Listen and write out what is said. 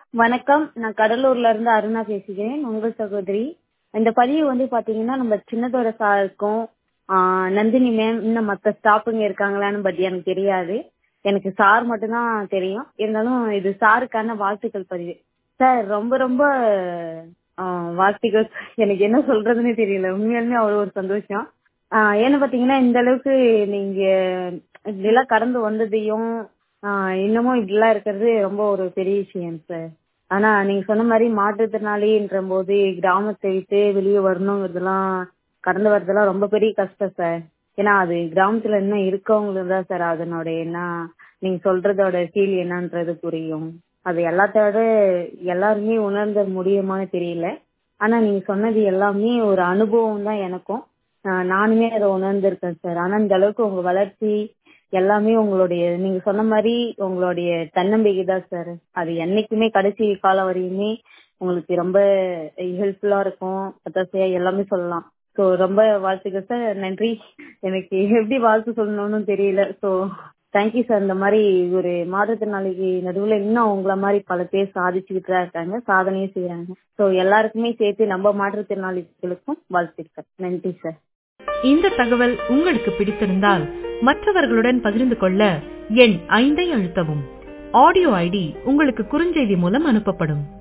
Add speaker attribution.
Speaker 1: வணக்கம் நான் கடலூர்ல இருந்து அருணா பேசுகிறேன் உங்கள் சகோதரி இந்த பதிவு வந்து பாத்தீங்கன்னா நம்ம சின்னதோட சாருக்கும் ஆஹ் நந்தினி மேம் இன்னும் மத்த ஸ்டாஃபுங்க இருக்காங்களான்னு பட் எனக்கு தெரியாது எனக்கு சார் மட்டும்தான் தெரியும் இருந்தாலும் இது சாருக்கான வாழ்த்துக்கள் பதிவு சார் ரொம்ப ரொம்ப ஆஹ் வாழ்த்துக்கள் எனக்கு என்ன சொல்றதுன்னு தெரியல உண்மையாலுமே அவ்வளவு ஒரு சந்தோஷம் ஆஹ் ஏன்னு பாத்தீங்கன்னா இந்த அளவுக்கு நீங்க இதெல்லாம் கடந்து வந்ததையும் ஆஹ் இன்னமும் இப்படிலாம் இருக்கிறது ரொம்ப ஒரு பெரிய விஷயம் சார் ஆனா நீங்க சொன்ன மாதிரி மாற்றுத்திறனாளின்ற போது கிராமத்தை விட்டு வெளியே வரணுங்கிறதெல்லாம் கடந்து வர்றதெல்லாம் ரொம்ப பெரிய கஷ்டம் சார் ஏன்னா அது கிராமத்துல இன்னும் இருக்கவங்களுக்கு தான் சார் அதனுடைய என்ன நீங்க சொல்றதோட ஃபீல் என்னன்றது புரியும் அது எல்லாத்தோட எல்லாருமே உணர்ந்த முடியுமான்னு தெரியல ஆனா நீங்க சொன்னது எல்லாமே ஒரு அனுபவம் தான் எனக்கும் ஆஹ் நானுமே அதை உணர்ந்திருக்கேன் சார் ஆனா இந்த அளவுக்கு உங்க வளர்ச்சி எல்லாமே உங்களுடைய நீங்க சொன்ன மாதிரி உங்களுடைய தன்னம்பிக்கை தான் சார் அது என்னைக்குமே கடைசி காலம் வரையுமே உங்களுக்கு ரொம்ப ஹெல்ப்ஃபுல்லா இருக்கும் ஒத்தாசையா எல்லாமே சொல்லலாம் ஸோ ரொம்ப வாழ்த்துக்கள் சார் நன்றி எனக்கு எப்படி வாழ்த்து சொல்லணும்னு தெரியல ஸோ தேங்க்யூ சார் இந்த மாதிரி ஒரு மாற்றுத்திறனாளிக்கு நடுவில் இன்னும் உங்களை மாதிரி பல பேர் சாதிச்சுக்கிட்டு தான் இருக்காங்க சாதனையும் செய்யறாங்க ஸோ எல்லாருக்குமே சேர்த்து நம்ம மாற்றுத்திறனாளிகளுக்கும் வாழ்த்துக்கள் நன்றி சார்
Speaker 2: இந்த தகவல் உங்களுக்கு பிடித்திருந்தால் மற்றவர்களுடன் பகிர்ந்து கொள்ள எண் ஐந்தை அழுத்தவும் ஆடியோ ஐடி உங்களுக்கு குறுஞ்செய்தி மூலம் அனுப்பப்படும்